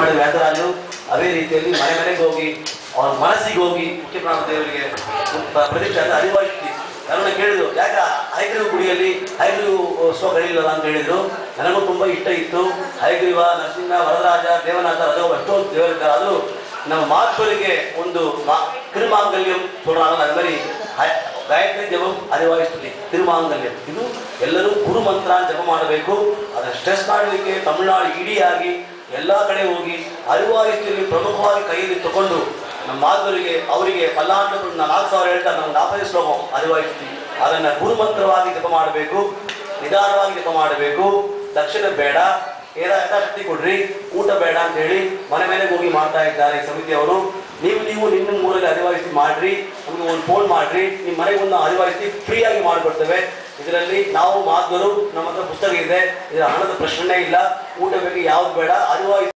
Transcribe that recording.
ಮಾಡಿದ ವ್ಯಾಸರಾಜರು ಅದೇ ರೀತಿಯಲ್ಲಿ ಮನೆ ಮನೆಗೆ ಹೋಗಿ ಅವ್ರ ಮನಸ್ಸಿಗೆ ಹೋಗಿ ಮುಖ್ಯ ಪ್ರಾಣ ದೇವರಿಗೆ ಪ್ರ- ಪ್ರದೀಕ್ಷೆ ಅಂತ ಅರಿವಾಯಿಸಿ ಯಾರನ್ನ ಕೇಳಿದ್ರು ಯಾಕೆ ಹೈಗ್ರೀವ ಗುಡಿಯಲ್ಲಿ ಹೈಗ್ರೀವ ಉತ್ಸವ ಕರೀಲಿಲ್ಲ ಅಂತ ಹೇಳಿದ್ರು ನನಗೂ ತುಂಬಾ ಇಷ್ಟ ಇತ್ತು ಹೈಗ್ರೀವ ನರಸಿಂಹ ವರದರಾಜ ದೇವನಾಥ ರಜೋ ಎಷ್ಟೊಂದು ದೇವರಿದ್ದಾರೆ ಆದರೂ ನಮ್ಮ ಮಾತುಗಳಿಗೆ ಒಂದು ಮಾ- ತಿರುಮಾಂಗಲ್ಯಂ சொல்றாங்க அது மாதிரி ಹೈ- ಗಾಯತ್ರಿ ಜಪಂ ಅರಿವಾಯಿಸ್ತೀವಿ ತಿರುಮಾಂಗಲ್ಯಂ ಇದು ಎಲ್ಲರೂ ಗುರು ಮಂತ್ರ ಜಪ ಮಾಡಬೇಕು ಅದನ್ನ ಸ್ಟ್ರೆಸ್ ಮಾಡಲಿಕ್ಕೆ ತಮಿಳುನಾಡು ಇಡಿಯಾಗಿ ಎಲ್ಲ ಕಡೆ ಹೋಗಿ ಅರಿವಾಯಿಸ್ತೀವಿ ಪ್ರಮುಖವಾಗಿ ಕೈಯಲ್ಲಿ ತಗೊಂಡು ನಮ್ಮ ಮಾತುಗಳಿಗೆ ಅವರಿಗೆ ಪಲ್ಲಾಂಡ ನಾಲ್ಕು ಸಾವಿರ ಹೇಳ್ತಾರೆ ನಮ್ಗೆ ನಾಲ್ಕೈದು ಶ್ಲೋಕ ಅರಿವಾಯಿಸ್ತೀವಿ ಅದನ್ನ ಗುರು ಮಂತ್ರವಾಗಿ ಜಪ ಮಾಡಬೇಕು ನಿಧಾನವಾಗಿ ಜಪ ಮಾಡಬೇಕು ದಕ್ಷಿಣ ಬೇಡ ಏನ ಯಥಾಶಕ್ತಿ ಕೊಡ್ರಿ ಊಟ ಬೇಡ ಅಂತ ಹೇಳಿ ಮನೆ ಮನೆಗೆ ಹೋಗಿ ಮಾಡ್ತಾ ಇದ್ದಾರೆ ಈ ಸಮಿತಿಯವರು ನೀವು ನೀವು ನಿಮ್ಮ ಮೂರಲ್ಲಿ ಅರಿವಾಯಿಸಿ ಮಾಡ್ರಿ ನಮಗೆ ಒಂದು ಫೋನ್ ಮಾಡ್ರಿ ನಿಮ್ಮ ಮನೆಗೆ ಒಂದು ಅರಿವಾಯಿಸಿ ಫ್ರೀ ಆಗಿ ಮಾಡಿಕೊಡ್ತೇವೆ ಇದರಲ್ಲಿ ನಾವು ಮಾತುಗಳು ನಮ್ಮ ಹತ್ರ ಪುಸ್ತಕ ಇದೆ ಇದರ ಹಣದ ಪ್ರಶ್ನೆ ಇಲ್ಲ ಊಟ ಬೇಕು ಯಾವ್ದು ಬೇಡ ಅರಿವಾಯಿಸಿ